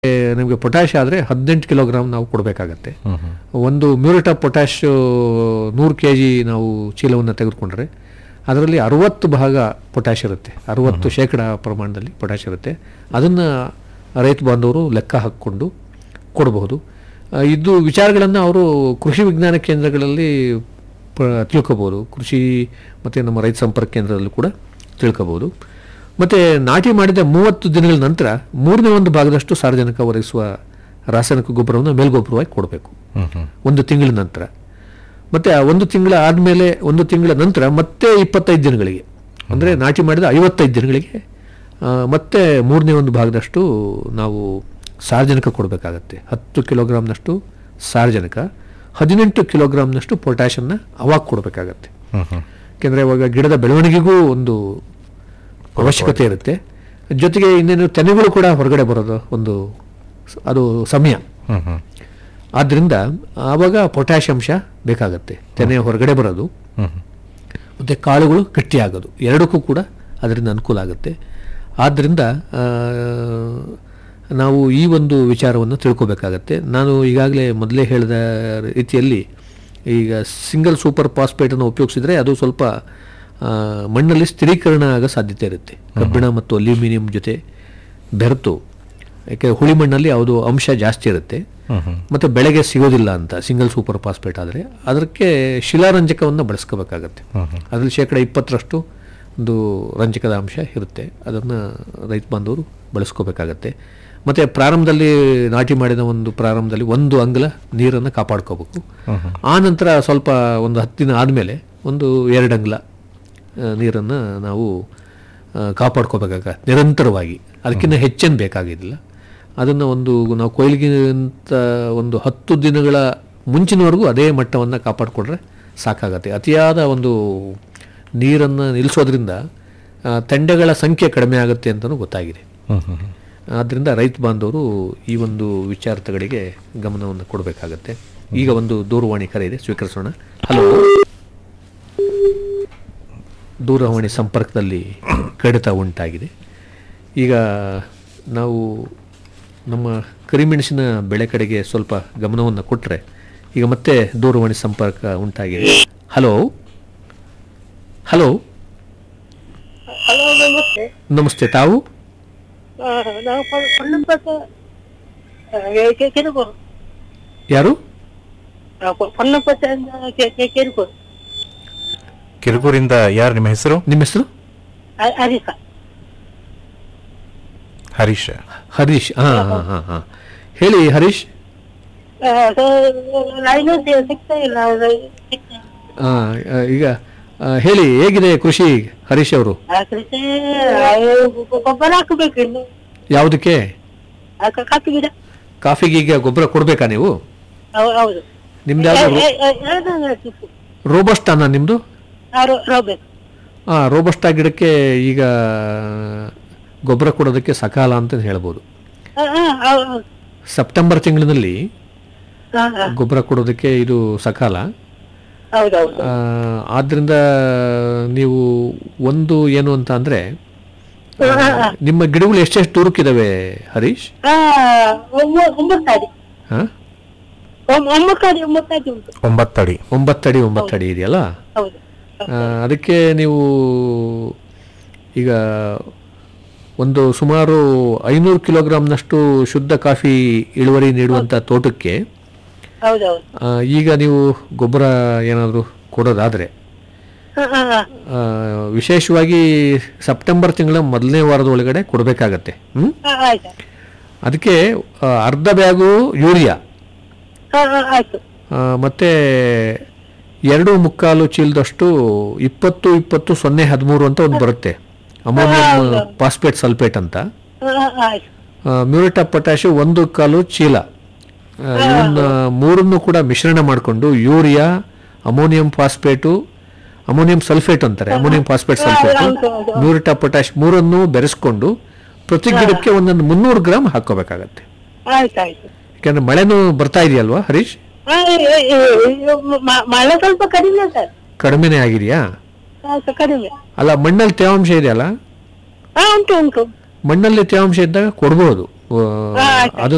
ನಿಮಗೆ ಪೊಟ್ಯಾಶ್ ಆದರೆ ಹದಿನೆಂಟು ಕಿಲೋಗ್ರಾಮ್ ನಾವು ಕೊಡಬೇಕಾಗತ್ತೆ ಹ್ಮ್ ಹ್ಮ್ ಒಂದು ಮ್ಯೂರಿಟ್ ಆಫ್ ಪೊಟ್ಯಾಶ್ ನೂರು ಕೆ ಜಿ ನಾವು ಚೀಲವನ್ನು ತೆಗೆದುಕೊಂಡ್ರೆ ಅದರಲ್ಲಿ ಅರವತ್ತು ಭಾಗ ಪೊಟ್ಯಾಶ್ ಇರುತ್ತೆ ಅರವತ್ತು ಶೇಕಡ ಪ್ರಮಾಣದಲ್ಲಿ ಪೊಟ್ಯಾಶ್ ಇರುತ್ತೆ ಅದನ್ನು ರೈತ ಬಾಂಧವರು ಲೆಕ್ಕ ಹಾಕ್ಕೊಂಡು ಕೊಡಬಹುದು ಆ, ಇದು ವಿಚಾರಗಳನ್ನು ಅವರು ಕೃಷಿ ವಿಜ್ಞಾನ ಕೇಂದ್ರಗಳಲ್ಲಿ ಪ ತಿಳ್ಕೊಬೋದು ಕೃಷಿ ಮತ್ತು ನಮ್ಮ ರೈತ ಸಂಪರ್ಕ ಕೇಂದ್ರದಲ್ಲೂ ಕೂಡ ತಿಳ್ಕೊಬೋದು ಮತ್ತು ನಾಟಿ ಮಾಡಿದ ಮೂವತ್ತು ದಿನಗಳ ನಂತರ ಮೂರನೇ ಒಂದು ಭಾಗದಷ್ಟು ಸಾರ್ವಜನಿಕ ಒದಗಿಸುವ ರಾಸಾಯನಿಕ ಗೊಬ್ಬರವನ್ನು ಮೇಲ್ಗೊಬ್ಬರವಾಗಿ ಕೊಡಬೇಕು ಹ್ಮ್ ಹ್ಮ್ ಒಂದು ತಿಂಗಳ ನಂತರ ಮತ್ತು ಆ ಒಂದು ತಿಂಗಳ ಆದಮೇಲೆ ಒಂದು ತಿಂಗಳ ನಂತರ ಮತ್ತೆ ಇಪ್ಪತ್ತೈದು ದಿನಗಳಿಗೆ ಅಂದರೆ ನಾಟಿ ಮಾಡಿದ ಐವತ್ತೈದು ದಿನಗಳಿಗೆ ಆ, ಮತ್ತೆ ಮೂರನೇ ಒಂದು ಭಾಗದಷ್ಟು ನಾವು ಸಾರ್ವಜನಿಕ ಕೊಡಬೇಕಾಗತ್ತೆ ಹತ್ತು ಕಿಲೋಗ್ರಾಮ್ನಷ್ಟು ಸಾರ್ವಜನಿಕ ಹದಿನೆಂಟು ಕಿಲೋಗ್ರಾಮ್ನಷ್ಟು ಪೊಟ್ಯಾಷನ್ನ ಅವಾಗ ಕೊಡಬೇಕಾಗತ್ತೆ ಹ್ಮ್ ಹ್ಮ್ ಯಾಕೆಂದರೆ ಅವಾಗ ಗಿಡದ ಬೆಳವಣಿಗೆಗೂ ಒಂದು ಅವಶ್ಯಕತೆ ಇರುತ್ತೆ ಜೊತೆಗೆ ಇನ್ನೇನು ತೆನೆಗಳು ಕೂಡ ಹೊರಗಡೆ ಬರೋದು ಒಂದು ಸ- ಅದು ಸಮಯ ಹ್ಮ್ ಹ್ಮ್ ಆದ್ದರಿಂದ ಆವಾಗ ಪೊಟ್ಯಾಷ್ ಅಂಶ ಬೇಕಾಗತ್ತೆ ತೆನೆ ಹೊರಗಡೆ ಬರೋದು ಹ್ಮ್ ಹ್ಮ್ ಮತ್ತು ಕಾಳುಗಳು ಗಟ್ಟಿಯಾಗೋದು ಎರಡಕ್ಕೂ ಕೂಡ ಅದರಿಂದ ಅನುಕೂಲ ಆಗುತ್ತೆ ಆದ್ದರಿಂದ ಆ, ನಾವು ಈ ಒಂದು ವಿಚಾರವನ್ನು ತಿಳ್ಕೊಬೇಕಾಗತ್ತೆ ನಾನು ಈಗಾಗಲೇ ಮೊದಲೇ ಹೇಳಿದ ರೀತಿಯಲ್ಲಿ ಈಗ ಸಿಂಗಲ್ ಸೂಪರ್ ಫಾಸ್ಫೇಟನ್ನು ಉಪಯೋಗಿಸಿದ್ರೆ ಅದು ಸ್ವಲ್ಪ ಆ, ಮಣ್ಣಲ್ಲಿ ಸ್ಥಿರೀಕರಣ ಆಗೋ ಸಾಧ್ಯತೆ ಇರುತ್ತೆ ಕಬ್ಬಿಣ ಮತ್ತು ಅಲ್ಯೂಮಿನಿಯಂ ಜೊತೆ ಬೆರೆತು ಯಾಕೆ ಹುಳಿ ಮಣ್ಣಲ್ಲಿ ಯಾವುದು ಅಂಶ ಜಾಸ್ತಿ ಇರುತ್ತೆ ಹ್ಮ್ ಹ್ಮ್ ಮತ್ತು ಬೆಳೆಗೆ ಸಿಗೋದಿಲ್ಲ ಅಂತ ಸಿಂಗಲ್ ಸೂಪರ್ ಫಾಸ್ಫೇಟ್ ಆದರೆ ಅದಕ್ಕೆ ಶಿಲಾರಂಜಕವನ್ನು ಬಳಸ್ಕೋಬೇಕಾಗತ್ತೆ ಹ್ಮ್ ಹ್ಮ್ ಅದರಲ್ಲಿ ಶೇಕಡ ಇಪ್ಪತ್ತರಷ್ಟು ಒಂದು ರಂಜಕದ ಅಂಶ ಇರುತ್ತೆ ಅದನ್ನು ರೈತ ಬಾಂಧವರು ಬಳಸ್ಕೋಬೇಕಾಗತ್ತೆ ಮತ್ತು ಪ್ರಾರಂಭದಲ್ಲಿ ನಾಟಿ ಮಾಡಿದ ಒಂದು ಪ್ರಾರಂಭದಲ್ಲಿ ಒಂದು ಅಂಗಲ ನೀರನ್ನು ಕಾಪಾಡ್ಕೋಬೇಕು ಹ್ಮ್ ಹ್ಮ್ ಆ ನಂತರ ಸ್ವಲ್ಪ ಒಂದು ಹತ್ತು ದಿನ ಆದಮೇಲೆ ಒಂದು ಎರಡು ಅಂಗ್ಲ ನೀರನ್ನು ನಾವು ಆ, ಕಾಪಾಡ್ಕೋಬೇಕಾಗ ನಿರಂತರವಾಗಿ ಅದಕ್ಕಿಂತ ಹೆಚ್ಚೇನು ಬೇಕಾಗಿದ್ದಿಲ್ಲ ಅದನ್ನು ಒಂದು ನಾವು ಕೊಯ್ಲಿಗಿಂತ ಒಂದು ಹತ್ತು ದಿನಗಳ ಮುಂಚಿನವರೆಗೂ ಅದೇ ಮಟ್ಟವನ್ನು ಕಾಪಾಡಿಕೊಂಡ್ರೆ ಸಾಕಾಗತ್ತೆ ಅತಿಯಾದ ಒಂದು ನೀರನ್ನು ನಿಲ್ಲಿಸೋದ್ರಿಂದ ಆ, ತೆಂಡೆಗಳ ಸಂಖ್ಯೆ ಕಡಿಮೆ ಆಗುತ್ತೆ ಅಂತಲೂ ಗೊತ್ತಾಗಿದೆ ಹ್ಮ್ ಹ್ಮ್ ಹ್ಮ್ ಆದ್ದರಿಂದ ರೈತ ಬಾಂಧವರು ಈ ಒಂದು ವಿಚಾರತೆಗಳಿಗೆ ಗಮನವನ್ನು ಕೊಡಬೇಕಾಗತ್ತೆ ಈಗ ಒಂದು ದೂರವಾಣಿ ಕರೆ ಇದೆ ಸ್ವೀಕರಿಸೋಣ ಹಲೋ ದೂರವಾಣಿ ಸಂಪರ್ಕದಲ್ಲಿ ಕಡಿತ ಉಂಟಾಗಿದೆ ಈಗ ನಾವು ನಮ್ಮ ಕರಿಮೆಣಸಿನ ಬೆಳೆ ಕಡೆಗೆ ಸ್ವಲ್ಪ ಗಮನವನ್ನು ಕೊಟ್ಟರೆ ಈಗ ಮತ್ತೆ ದೂರವಾಣಿ ಸಂಪರ್ಕ ಉಂಟಾಗಿದೆ ಹಲೋ ಹಲೋ ಹಲೋ ನಮಸ್ತೆ ನಮಸ್ತೆ ತಾವು ಆ, ನಾವು ಪೊ- ಪೊನ್ನಂಪೇಟೆ ಆ, ಕೆ- ಕೆರುಕೂರು ಯಾರು ಆ, ಪೊ- ಪೊನ್ನಂಪೇಟೆಯಿಂದ ಕೆ- ಕೆ- ಕೆರುಕೂರು ಕಿರುಗೂರಿಂದ ಯಾರು ನಿಮ್ಮ ಹೆಸರು ನಿಮ್ಮ ಹೆಸರು ಅ- ಹರಿಸ ಹರೀಶ್ ಹರೀಶ್ ಹಾಂ ಹಾಂ ಹಾಂ ಹಾಂ ಹೇಳಿ ಹರೀಶ್ ಆ, ಸೊ, ಲೈನು ಸಿ- ಸಿಗ್ತಾ ಇಲ್ಲ ಅದು ಸಿಗ್ತಾ ಇಲ್ಲ. ಆ, ಆ, ಈಗ ಆ, ಹೇಳಿ ಹೇಗಿದೆ ಕೃಷಿ ಹರೀಶ್ ಅವರು ಆ, ಕೃಷಿ ಆ, ಗೊ- ಗೊಬ್ಬರ ಹಾಕಬೇಕು ಇನ್ನು ಯಾವುದಕ್ಕೆ ಆ, ಕ- ಕಾಫಿ ಗಿಡ ಕಾಫಿಗೆ ಈಗ ಗೊಬ್ಬರ ಕೊಡಬೇಕಾ ನೀವು ಹೌ- ಹೌದು ನಿಮ್ದು ಯಾವ್ದು ಎ- ಎ- ಎರಡು ಸಿಕ್ಕು. ರೋಬಸ್ಟಾನ ನಿಮ್ಮದು ಆ, ರೋ- ರೋಬೇಕು ಹಾಂ ರೋಬಸ್ಟಾ ಗಿಡಕ್ಕೆ ಈಗ ಗೊಬ್ಬರ ಕೊಡೋದಕ್ಕೆ ಸಕಾಲ ಅಂತ ಹೇಳ್ಬೋದು ಆ, ಆ, ಹೌ- ಹೌದು. ಸೆಪ್ಟೆಂಬರ್ ತಿಂಗಳಿನಲ್ಲಿ ಆ, ಆ, ಗೊಬ್ಬರ ಕೊಡೋದಕ್ಕೆ ಇದು ಸಕಾಲ ಹೌದು ಹೌದು ಆ, ಆದ್ದರಿಂದ ನೀವು ಒಂದು ಏನು ಅಂತ ಅಂದರೆ ನಿಮ್ಮ ಗಿಡಗಳು ಎಷ್ಟೆಷ್ಟು ದೂರಕ್ಕಿದ್ದಾವೆ ಹರೀಶ್ ಆ, ಒಂಬ- ಒಂಬತ್ತು ಅಡಿ ಹಾಂ ಒಂ- ಒಂಬತ್ತು ಅಡಿ ಒಂಬತ್ತು ಅಡಿ ಉಂಟು ಒಂಬತ್ತಡಿ ಒಂಬತ್ತಡಿ ಒಂಬತ್ತಡಿ ಇದೆಯಲ್ಲ ಹೌದು ಆ, ಅದಕ್ಕೆ ನೀವು ಈಗ ಒಂದು ಸುಮಾರು ಐನೂರು ಕಿಲೋಗ್ರಾಮ್ನಷ್ಟು ಶುದ್ಧ ಕಾಫಿ ಇಳುವರಿ ನೀಡುವಂಥ ತೋಟಕ್ಕೆ ಹೌದೌದು ಆ, ಈಗ ನೀವು ಗೊಬ್ಬರ ಏನಾದರೂ ಕೊಡೋದಾದರೆ ಹ, ಹ, ಹ. ಆ, ವಿಶೇಷವಾಗಿ ಸೆಪ್ಟೆಂಬರ್ ತಿಂಗಳ ಮೊದಲನೇ ವಾರದ ಒಳಗಡೆ ಕೊಡಬೇಕಾಗತ್ತೆ ಹ್ಞೂ ಹ, ಆಯ್ತು ಅದಕ್ಕೆ ಆ, ಅರ್ಧ ಬ್ಯಾಗು ಯೂರಿಯಾ ಹ, ಹ, ಆಯ್ತು ಆ, ಮತ್ತೆ ಎರಡು ಮುಕ್ಕಾಲು ಚೀಲದಷ್ಟು ಇಪ್ಪತ್ತು ಇಪ್ಪತ್ತು ಸೊನ್ನೆ ಹದಿಮೂರು ಅಂತ ಒಂದು ಬರುತ್ತೆ ಅಮೋನಿಯಂ ಫಾಸ್ಫೇಟ್ ಸಲ್ಫೇಟ್ ಅಂತ ಹ, ಹ, ಆಯ್ತು ಮ್ಯೂರಿಟ್ ಆಫ್ ಪೊಟ್ಯಾಶ್ ಒಂದು ಕಾಲು ಚೀಲ ಆ, ಇವನ್ನ ಮೂರನ್ನು ಕೂಡ ಮಿಶ್ರಣ ಮಾಡಿಕೊಂಡು urea ammonium phosphate ammonium sulphate ಅಂತಾರೆ ಅಮೋನಿಯಂ ಫಾಸ್ಫೇಟ್ ಸಲ್ಫೇಟ್ ಹೌದು, ಹೌದು. ಮ್ಯೂರಿಟ್ ಆಫ್ ಪೊಟ್ಯಾಶ್ ಮೂರನ್ನು ಬೆರೆಸ್ಕೊಂಡು ಪ್ರತಿ ಗಿಡಕ್ಕೆ ಒಂದೊಂದು ಮುನ್ನೂರು ಗ್ರಾಮ್ ಹಾಕೋಬೇಕಾಗತ್ತೆ ಆಯ್ತು ಆಯ್ತು ಯಾಕಂದ್ರೆ ಮಳೆನೂ ಬರ್ತಾ ಇದೆಯಲ್ವಾ ಹರೀಶ್ ಹ, ಏ- ಏ- ಏ- ಮ- ಮಳೆ ಸ್ವಲ್ಪ ಕಡಿಮೆ ಸರ್ ಕಡಿಮೆನೇ ಆಗಿದೆಯಾ ಆಯ್ತು ಕಡಿಮೆ ಅಲ್ಲ ಮಣ್ಣಲ್ಲಿ ತೇವಾಂಶ ಇದೆಯಲ್ಲ ಹಾ ಉಂಟು ಉಂಟು ಮಣ್ಣಲ್ಲಿ ತೇವಾಂಶ ಇದ್ದಾಗ ಕೊಡ್ಬೋದು ಆ, ಹಾ, ಆಯ್ತು. ಅದು